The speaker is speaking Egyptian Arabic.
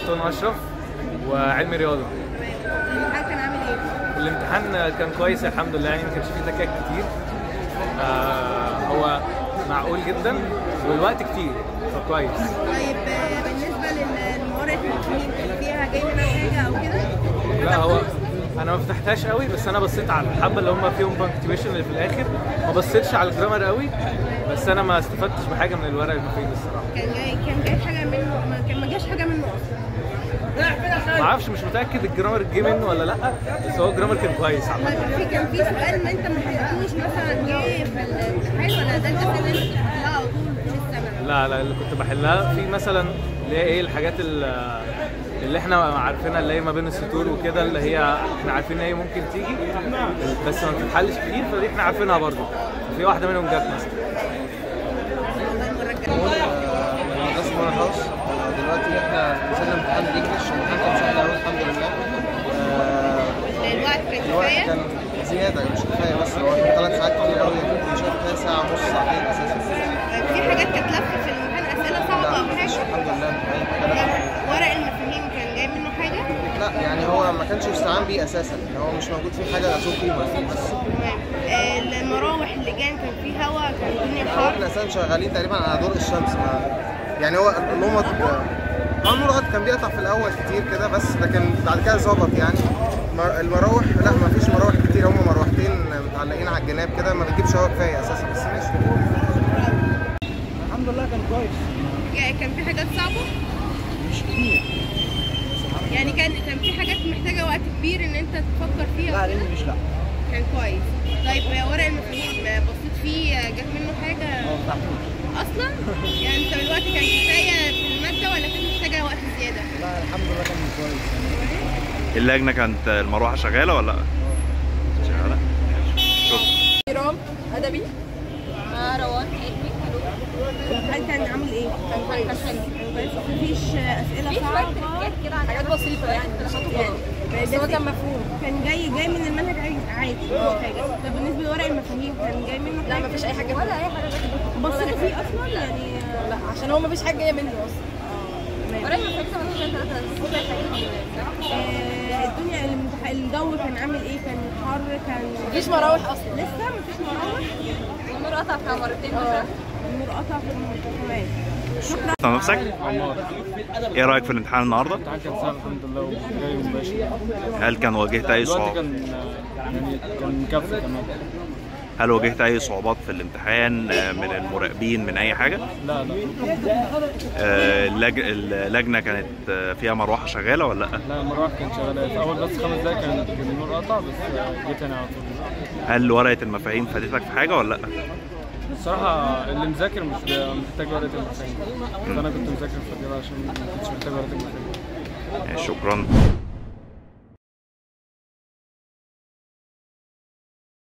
أنطون أشرف وعلمي رياضة الامتحان كان عامل ايه؟ الامتحان كان كويس الحمد لله يعني ما كانش فيه تكات كتير آه هو معقول جدا والوقت كتير فكويس طيب آه، بالنسبه لل- للموارد المفاهيم كان فيها جاي منها حاجه او كده؟ لا هو انا ما فتحتهاش قوي بس انا بصيت على الحبه اللي هم فيهم بانكتيويشن اللي في الاخر ما بصيتش على الجرامر قوي بس انا ما استفدتش بحاجه من الورق المفيد الصراحه كان جاي كان جاي حاجه منه ما كان ما جاش حاجه منه اصلا ما اعرفش مش متاكد الجرامر جه منه ولا لا بس هو الجرامر كان كويس عامه كان في كان في سؤال ما انت ما حلتوش مثلا جه في الامتحان ولا ده الاسئله اللي انت بتحلها على طول في السنه؟ لا لا اللي كنت بحلها في مثلا اللي هي ايه الحاجات ال- اللي احنا عارفينها اللي هي ما بين السطور وكده اللي هي احنا عارفين ان هي ممكن تيجي بس ما بتتحلش كتير فدي احنا عارفينها برضو في واحده منهم جت مثلا والله المره الجايه مدرسة مون هاوس دلوقتي احنا نزلنا امتحان الانجلش الامتحان كان سهل قوي الحمد لله آه، الوقت كان الوقت كفايه كان زيادة مش كفاية بس هو كان ثلاث ساعات كتير قوي مش كفاية ساعة ونص ساعتين اساسا طيب في حاجات كانت لفه في الامتحان اسئله صعبه لا او مفيش حاجه؟ الحمد لله اي حاجة لا طب ورق المفاهيم كان جاي منه حاجه؟ لا يعني هو ما كانش يستعان بيه اساسا يعني هو مش موجود فيه حاجة ذو قيمة بس تمام آه، المراوح اللي كان كان فيه هوا كان الدنيا هو حر احنا اساسا شغالين تقريبا على ضوء الشمس ما يعني هو اللمط اه المرقط كان بيقطع في الاول كتير كده بس لكن بعد كده ظبط يعني مر- المراوح لا ما فيش مراوح كتير هم مروحتين متعلقين على الجناب كده ما بتجيبش هوا كفايه اساسا بس ماشي الحمد لله كان كويس يعني كان في حاجات صعبه مش كتير يعني كان كان في حاجات محتاجه وقت كبير ان انت تفكر فيها لا وكده؟ الانجليش لا كان كويس طيب آه، ورق المفاهيم آه، بصيت فيه آه، جات منه حاجه اه فتحته اصلا يعني انت الوقت كان كفايه في الماده ولا كان محتاجه وقت زياده لا الحمد لله كان كويس يعني اللجنه كانت المروحه شغاله ولا لا؟ شغاله؟ شكرا رام ادبي آه روان علمي الامتحان كان عامل ايه؟ كان كويس كان كويس مفيش آه، اسئله في شويه صعبه تريكات كده حاجات بسيطه يعني يعني بس هو كان مفهوم كان جاي جاي من المنهج عادي عادي مفيش حاجه طب بالنسبه لورق المفاهيم كان جاي منه لا حاجه مفيش اي حاجه ولا اي حاجه بصيتوا فيه اصلا يعني آه، لا عشان هو مفيش حاجه جايه منه اصلا تمام. ولا مفهوم مثلا ثلاثه بس كل حاجه الحمد لله آه، الدنيا المتح- الجو كان عامل ايه؟ كان حر كان مفيش مراوح اصلا لسه مفيش مراوح النور قطع بتاع مرتين مثلا النور قطع في الامتحانات شكرا انت نفسك؟ ايه رايك في الامتحان النهارده؟ الامتحان كان سهل الحمد لله وجاي مباشر هل كان واجهت اي الوقت صعوبات؟ كان يعني كان مكفي كمان هل واجهت اي صعوبات في الامتحان آه، من المراقبين من اي حاجه؟ لا لا آه، اللج... اللجنه كانت آه، فيها مروحه شغاله ولا لا؟ لا المروحه كانت شغاله في اول بس خمس دقايق كان النور قطع بس جيت انا على طول هل ورقه المفاهيم فادتك في حاجه ولا لا؟ الصراحه اللي مذاكر مش بي- محتاج ورقه المفاهيم فانا كنت مذاكر الفتره عشان ما كنتش محتاج ورقه المفاهيم آه، شكرا